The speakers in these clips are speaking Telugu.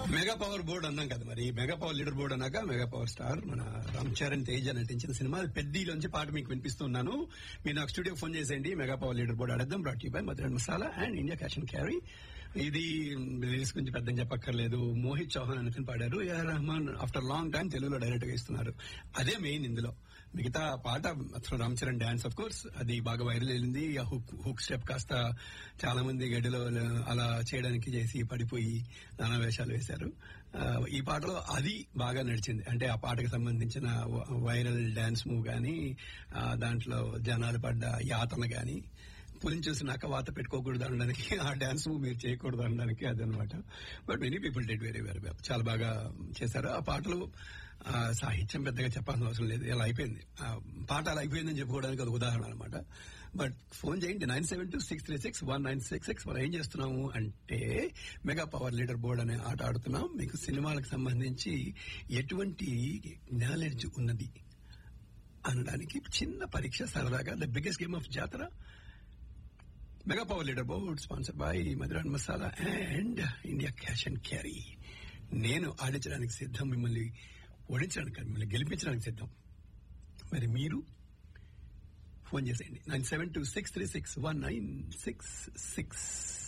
మెగా పవర్ బోర్డ్ అన్నాం కదా మరి మెగా పవర్ లీడర్ బోర్డ్ అన్నాక మెగా పవర్ స్టార్ మన రామ్ చరణ్ తేజ్ నటించిన సినిమా పెద్దీలోంచి పాట మీకు వినిపిస్తున్నాను మీరు నాకు స్టూడియో ఫోన్ చేసేయండి మెగా పవర్ లీడర్ బోర్డ్ అడద్దాం brought you by Madhuran Masala and India cash and carry ఇది రిలీజ్ గురించి పెద్ద చెప్పక్కర్లేదు మోహిత్ చౌహాన్ అని అతను పాడారు AR Rahman after long time తెలుగులో డైరెక్ట్ గా ఇస్తున్నారు అదే మెయిన్ ఇందులో మిగతా పాట అసలు Ram Charan dance of course అది బాగా వైరల్ అయింది ఆ హుక్ హుక్ స్టెప్ కాస్త చాలా మంది గడిలో అలా చేయడానికి చేసి పడిపోయి నానా వేషాలు వేశారు ఆ, ఈ పాటలో అది బాగా నడిచింది అంటే ఆ పాటకు సంబంధించిన వ- వైరల్ డాన్స్ మూవ్ గానీ ఆ, దాంట్లో జనాలు పడ్డ యాతన గాని పులిని చూసినాక వాత పెట్టుకోకూడదు అనడానికి ఆ డాన్స్ మూవ్ మీరు చేయకూడదు అనడానికి అదనమాట but many people did very very well చాలా బాగా చేశారు ఆ పాటలు ఆ, సాహిత్యం పెద్దగా చెప్పాల్సిన అవసరం లేదు ఇలా అయిపోయింది ఆ, పాట అలా అయిపోయిందని చెప్పుకోవడానికి ఒక ఉదాహరణ అనమాట బట్ ఫోన్ చేయండి nine seven two six three six one nine six six మనం ఏం చేస్తున్నాము అంటే మెగా పవర్ లీడర్ బోర్డ్ అనే ఆట ఆడుతున్నాం మీకు సినిమాలకు సంబంధించి ఎటువంటి నాలెడ్జ్ ఉన్నది అనడానికి చిన్న పరీక్ష సరదాగా ద బిగ్గెస్ట్ గేమ్ ఆఫ్ జాతర mega power leader board sponsor by Madhuran Masala and India cash and carry నేను ఆడించడానికి సిద్ధం మిమ్మల్ని ఓడించడానికి కాదు, మిమ్మల్ని గెలిపించడానికి సిద్ధం మరి మీరు ఫోన్ చేసేయండి nine seven two six three six one nine six six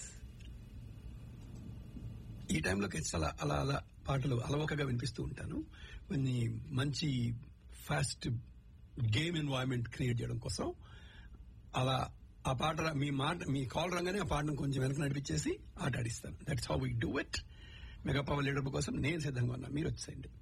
ఈ టైంలోకి చాలా అలా అలా పాటలు అలవకగా వినిపిస్తూ ఉంటాను కొన్ని మంచి ఫాస్ట్ గేమ్ ఎన్వైరన్మెంట్ క్రియేట్ చేయడం కోసం అలా ఆ పాట రా- మీ మాట మీ కాల్ రాగానే ఆ పాటను కొంచెం వెనక నడిపించేసి ఆట ఆడిస్తాను that's how we do it mega power leader కోసం నేను సిద్ధంగా ఉన్నా మీరు వచ్చేయండి